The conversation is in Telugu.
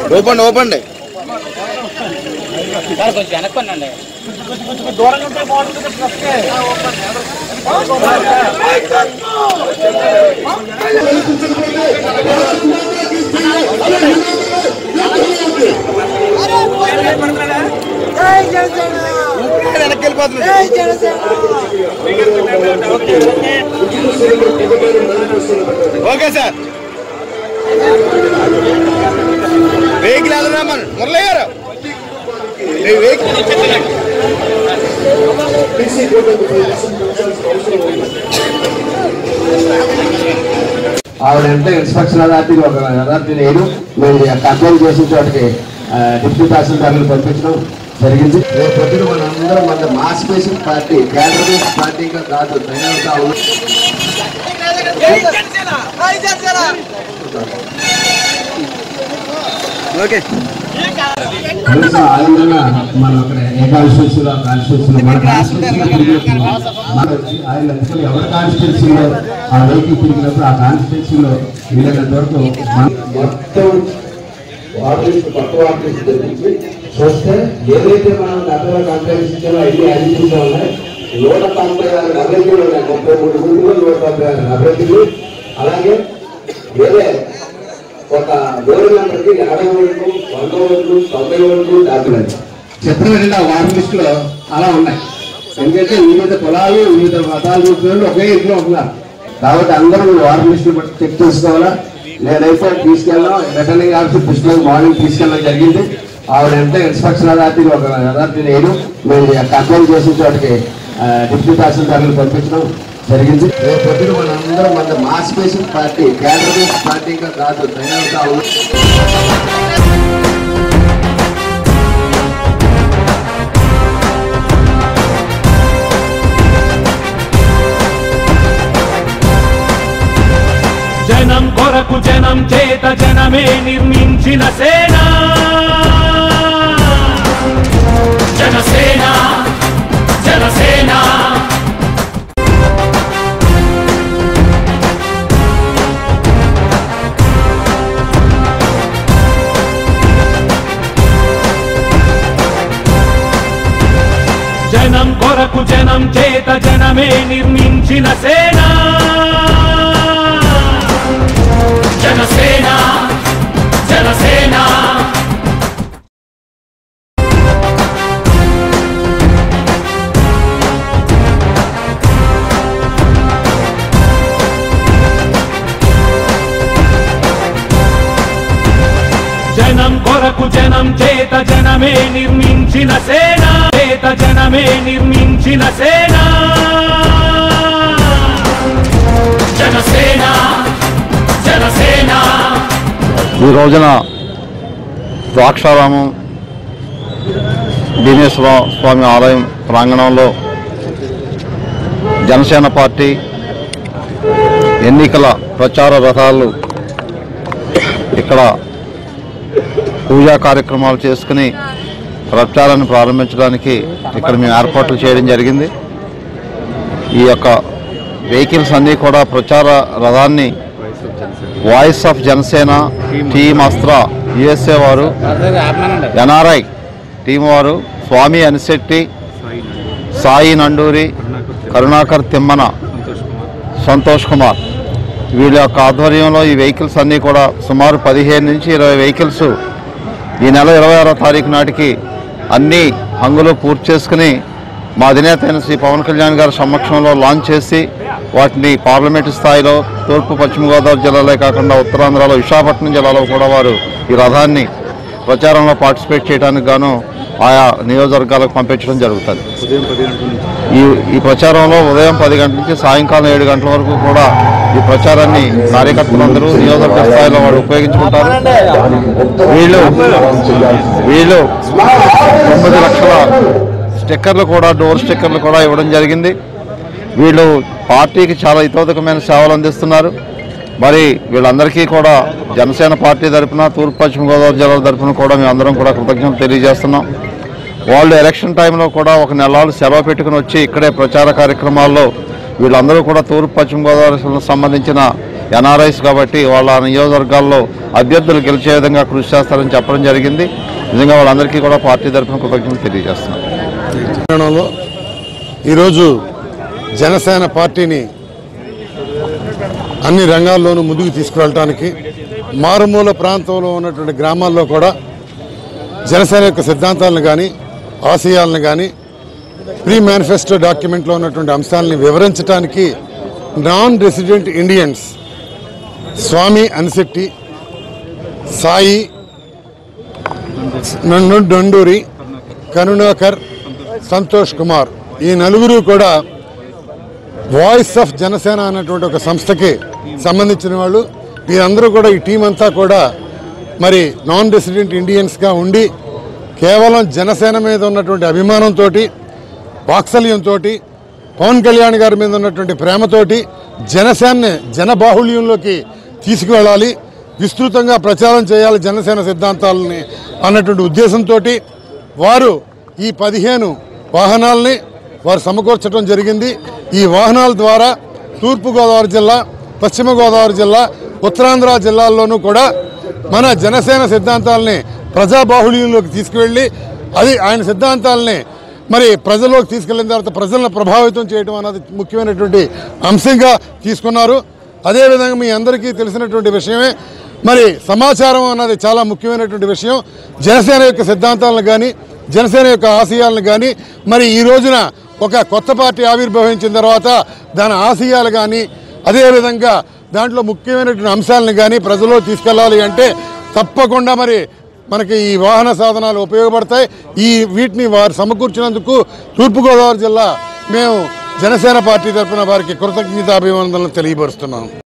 ఓపెన్ ఓపెన్ కొంచెం వెనక్కొనండి వెనక్కి వెళ్ళిపోతుంది ఓకే సార్ వెహికల్ ఎదురమ్మను మురళి గారు మీ వెహికల్ ఆవిడ అంటే ఇన్స్పెక్షన్ అథారిటీ ఒక అథారిటీ నేను మేము కంప్లైంట్ చేసిన చోటికి ఆ, డిప్యూటీ తహసీల్దార్లు పంపించడం జరిగింది రేపు పొద్దున మనందరం మన మాస్ బేసిక్ పార్టీ కేంద్ర బేసిక్ పార్టీగా కాదు తయారవుతా ఉన్నాం ఓకే కనీసం ఆ విధంగా మనం అక్కడ ఏ కాన్స్టిట్యూన్సీలో కాన్స్టిట్యూన్సీలో మన కాన్స్టిట్యూన్సీలో తిరిగినప్పుడు మన వచ్చి ఆయన అందుకని ఎవరి కాన్స్టిట్యూన్సీలో ఆ వెహికల్ తిరిగినప్పుడు ఆ కాన్స్టిట్యూన్సీలో వీలైనంత వరకు మన మొత్తం ఆఫీస్ కొత్త ఆఫీస్ తెప్పించి చూస్తే ఏదైతే మనం గతంలో కంప్లైంట్స్ ఇచ్చామో అన్ని అధికంగా ఉన్నాయి నూట తొంభై ఆరు అభివృద్ధులు ఉన్నాయి ముప్పై మూడు గుంటలు నూట తొంభై ఆరు అభివృద్ధులు అలాగే వేరే ఒక గోరు మెంబర్కి యాభై ఓట్లు వంద ఓట్లు తొంభై ఓట్లు డెబ్బై చిత్రం ఏంటంటే ఆ వారం లిస్టులో అలా ఉన్నాయి ఎందుకంటే వివిధ కులాలు వివిధ మతాలు చూసిన ఒకే ఇంట్లో ఉంటున్నారు కాబట్టి అందరూ వారం లిస్టులు బట్టి చెక్ చేసుకోవాలా నేనైతే తీసుకెళ్ళాం రిటర్నింగ్ ఆఫీసర్ దృష్టిలో మార్నింగ్ తీసుకెళ్ళడం జరిగింది ఆవిడ అంటే ఇన్స్పెక్షన్ అథారిటీ ఒక అథారిటీ నేను మేము కంప్లైంట్ చేసిన చోటికి ఆ, డిప్యూటీ తహసీల్దార్లు పంపించడం జరిగింది రేపు పొద్దున మనందరం మన మాస్ బేసిక్ పార్టీ కేంద్ర బేసిక్ పార్టీగా కాదు తయారవుతా ఉన్నాం జనం కొరకు జనం చేత జనమే నిర్మించిన సేన జనసేన జనసేన జనం కొరకు జనం చేత జనమే నిర్మించిన సేన జనసేన జనసేన జనం కొరకు జనం చేత జనమే నిర్మించిన సేన చేత జనమే నిర్మించిన సేన జనసేన జనసేన ఈ రోజున ద్రాక్షారామం భీమేశ్వర స్వామి ఆలయం ప్రాంగణంలో జనసేన పార్టీ ఎన్నికల ప్రచార రథాలు ఇక్కడ పూజా కార్యక్రమాలు చేసుకుని ప్రచారాన్ని ప్రారంభించడానికి ఇక్కడ మేము ఏర్పాట్లు చేయడం జరిగింది ఈ యొక్క వెహికల్స్ అన్నీ కూడా ప్రచార రథాన్ని voice of Janasena team Astra USA వారు ఎన్ఆర్ఐ టీం వారు స్వామి అనిశెట్టి సాయి నండూరి కరుణాకర్ తిమ్మన సంతోష్ కుమార్ వీళ్ళ యొక్క ఆధ్వర్యంలో ఈ వెహికల్స్ అన్నీ కూడా సుమారు పదిహేను నుంచి ఇరవై వెహికల్స్ ఈ నెల ఇరవై ఆరో తారీఖు నాటికి అన్ని హంగులు పూర్తి చేసుకుని మా అధినేత అయిన శ్రీ పవన్ కళ్యాణ్ గారి సమక్షంలో లాంచ్ చేసి వాటిని పార్లమెంటు స్థాయిలో తూర్పు పశ్చిమ గోదావరి జిల్లాలే కాకుండా ఉత్తరాంధ్రలో విశాఖపట్నం జిల్లాలో కూడా వారు ఈ రథాన్ని ప్రచారంలో పార్టిసిపేట్ చేయడానికి గాను ఆయా నియోజకవర్గాలకు పంపించడం జరుగుతుంది ఈ ఈ ప్రచారంలో ఉదయం పది గంటల నుంచి సాయంకాలం ఏడు గంటల వరకు కూడా ఈ ప్రచారాన్ని కార్యకర్తలందరూ నియోజకవర్గ స్థాయిలో వాడు ఉపయోగించుకుంటారు వీళ్ళు వీళ్ళు తొమ్మిది లక్షల స్టిక్కర్లు కూడా డోర్ స్టిక్కర్లు కూడా ఇవ్వడం జరిగింది వీళ్ళు పార్టీకి చాలా హితోదకమైన సేవలు అందిస్తున్నారు మరి వీళ్ళందరికీ కూడా జనసేన పార్టీ తరపున తూర్పు పశ్చిమ గోదావరి జిల్లాల తరపున కూడా మేము అందరం కూడా కృతజ్ఞతలు తెలియజేస్తున్నాం వాళ్ళు ఎలక్షన్ టైంలో కూడా ఒక నెలలు సెలవు పెట్టుకుని వచ్చి ఇక్కడే ప్రచార కార్యక్రమాల్లో వీళ్ళందరూ కూడా తూర్పు పశ్చిమ గోదావరి సంబంధించిన ఎన్ఆర్ఐస్ కాబట్టి వాళ్ళ నియోజకవర్గాల్లో అభ్యర్థులు గెలిచే విధంగా కృషి చేస్తారని చెప్పడం జరిగింది నిజంగా వాళ్ళందరికీ కూడా పార్టీ తరఫున కృతజ్ఞతలు తెలియజేస్తున్నాను తెలంగాణలో ఈరోజు జనసేన పార్టీని అన్ని రంగాల్లోనూ ముందుకు తీసుకువెళ్ళటానికి మారుమూల ప్రాంతంలో ఉన్నటువంటి గ్రామాల్లో కూడా జనసేన యొక్క సిద్ధాంతాలను కానీ ఆశయాలను కానీ ప్రీ మేనిఫెస్టో డాక్యుమెంట్లో ఉన్నటువంటి అంశాలని వివరించడానికి non resident Indians Swamy Anisetti Sai నన్ను డొండూరి కరుణాకర్ సంతోష్ కుమార్ ఈ నలుగురు కూడా వాయిస్ ఆఫ్ జనసేన అన్నటువంటి ఒక సంస్థకి సంబంధించిన వాళ్ళు వీరందరూ కూడా ఈ టీం అంతా కూడా మరి నాన్ రెసిడెంట్ ఇండియన్స్గా ఉండి కేవలం జనసేన మీద ఉన్నటువంటి అభిమానంతో వాత్సల్యంతో పవన్ కళ్యాణ్ గారి మీద ఉన్నటువంటి ప్రేమతోటి జనసేనని జనబాహుళ్యంలోకి తీసుకువెళ్ళాలి విస్తృతంగా ప్రచారం చేయాలి జనసేన సిద్ధాంతాలని అన్నటువంటి ఉద్దేశంతో వారు ఈ పదిహేను వాహనాలని వారు సమకూర్చడం జరిగింది ఈ వాహనాల ద్వారా తూర్పుగోదావరి జిల్లా పశ్చిమ గోదావరి జిల్లా ఉత్తరాంధ్ర జిల్లాల్లోనూ కూడా మన జనసేన సిద్ధాంతాలని ప్రజాబాహుళ్యంలోకి తీసుకువెళ్ళి అది ఆయన సిద్ధాంతాలని మరి ప్రజల్లోకి తీసుకెళ్ళిన తర్వాత ప్రజలను ప్రభావితం చేయడం అన్నది ముఖ్యమైనటువంటి అంశంగా తీసుకున్నారు అదేవిధంగా మీ అందరికీ తెలిసినటువంటి విషయమే మరి సమాచారం అన్నది చాలా ముఖ్యమైనటువంటి విషయం జనసేన యొక్క సిద్ధాంతాలను కానీ జనసేన యొక్క ఆశయాలను కానీ మరి ఈ రోజున ఒక కొత్త పార్టీ ఆవిర్భవించిన తర్వాత దాని ఆశయాలు కానీ అదేవిధంగా దాంట్లో ముఖ్యమైనటువంటి అంశాలను కానీ ప్రజల్లో తీసుకెళ్ళాలి అంటే తప్పకుండా మరి మనకి ఈ వాహన సాధనాలు ఉపయోగపడతాయి ఈ వీటిని వారు సమకూర్చినందుకు తూర్పుగోదావరి జిల్లా మేము జనసేన పార్టీ తరఫున వారికి కృతజ్ఞతాభివందనలు తెలియపరుస్తున్నాం